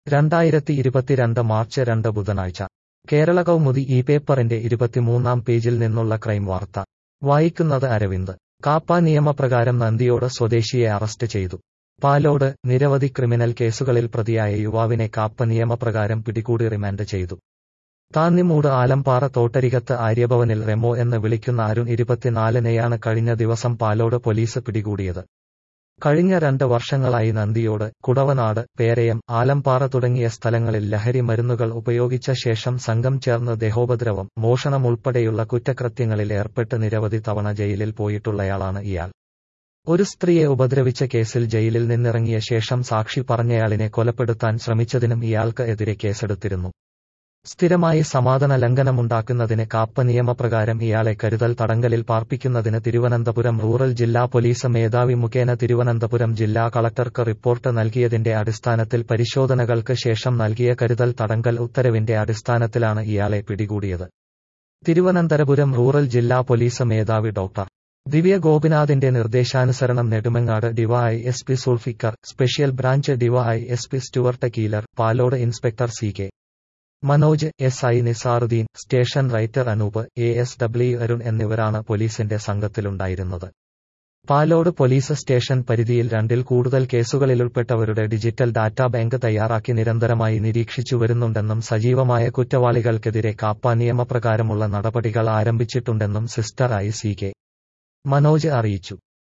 രണ്ടായിരത്തി ഇരുപത്തിരണ്ട് മാർച്ച് രണ്ട് ബുധനാഴ്ച കേരള കൗമുദി ഈ പേപ്പറിന്റെ ഇരുപത്തിമൂന്നാം പേജിൽ നിന്നുള്ള ക്രൈം വാർത്ത വായിക്കുന്നത് അരവിന്ദ് കാപ്പ നിയമപ്രകാരം നന്ദിയോട് സ്വദേശിയെ അറസ്റ്റ് ചെയ്തു പാലോട് നിരവധി ക്രിമിനൽ കേസുകളിൽ പ്രതിയായ യുവാവിനെ കാപ്പ നിയമപ്രകാരം പിടികൂടി റിമാൻഡ് ചെയ്തു താന്നിമൂട് ആലമ്പാറ തോട്ടരികത്ത് ആര്യഭവനിൽ റെമോ എന്ന് വിളിക്കുന്ന അരുൺ ഇരുപത്തിനാലിനെയാണ് കഴിഞ്ഞ ദിവസം പാലോട് പോലീസ് പിടികൂടിയത് കഴിഞ്ഞ രണ്ട് വർഷങ്ങളായി നന്ദിയോട് കുടവനാട് പേരയം ആലമ്പാറ തുടങ്ങിയ സ്ഥലങ്ങളിൽ ലഹരി മരുന്നുകൾ ഉപയോഗിച്ച ശേഷം സംഘം ചേർന്ന് ദേഹോപദ്രവം മോഷണം ഉൾപ്പെടെയുള്ള കുറ്റകൃത്യങ്ങളിൽ ഏർപ്പെട്ട് നിരവധി തവണ ജയിലിൽ പോയിട്ടുള്ളയാളാണ് ഇയാൾ ഒരു സ്ത്രീയെ ഉപദ്രവിച്ച കേസിൽ ജയിലിൽ നിന്നിറങ്ങിയ ശേഷം സാക്ഷി പറഞ്ഞയാളിനെ കൊലപ്പെടുത്താൻ ശ്രമിച്ചതിനും ഇയാൾക്ക് എതിരെ കേസെടുത്തിരുന്നു സ്ഥിരമായി സമാധാന ലംഘനമുണ്ടാക്കുന്നതിന് കാപ്പ നിയമപ്രകാരം ഇയാളെ കരുതൽ തടങ്കലിൽ പാർപ്പിക്കുന്നതിന് തിരുവനന്തപുരം റൂറൽ ജില്ലാ പോലീസ് മേധാവി മുഖേന തിരുവനന്തപുരം ജില്ലാ കളക്ടർക്ക് റിപ്പോർട്ട് നൽകിയതിന്റെ അടിസ്ഥാനത്തിൽ പരിശോധനകൾക്ക് ശേഷം നൽകിയ കരുതൽ തടങ്കൽ ഉത്തരവിന്റെ അടിസ്ഥാനത്തിലാണ് ഇയാളെ പിടികൂടിയത് തിരുവനന്തപുരം റൂറൽ ജില്ലാ പോലീസ് മേധാവി ഡോക്ടർ ദിവ്യ ഗോപിനാഥിന്റെ നിർദ്ദേശാനുസരണം Nedumangad DY S P Sulfiqar special branch DY S P Stuart Keeler Palode inspector C K Manoj S I Nizaruddin station writer Anoop A S W Arun എന്നിവരാണ് പോലീസിന്റെ സംഘത്തിലുണ്ടായിരുന്നത് പാലോട് പോലീസ് സ്റ്റേഷൻ പരിധിയിൽ രണ്ടിൽ കൂടുതൽ കേസുകളിലുൾപ്പെട്ടവരുടെ ഡിജിറ്റൽ ഡാറ്റാ ബാങ്ക് തയ്യാറാക്കി നിരന്തരമായി നിരീക്ഷിച്ചു വരുന്നുണ്ടെന്നും സജീവമായ കുറ്റവാളികൾക്കെതിരെ കാപ്പ നിയമപ്രകാരമുള്ള നടപടികൾ ആരംഭിച്ചിട്ടുണ്ടെന്നും sister I C K Manoj അറിയിച്ചു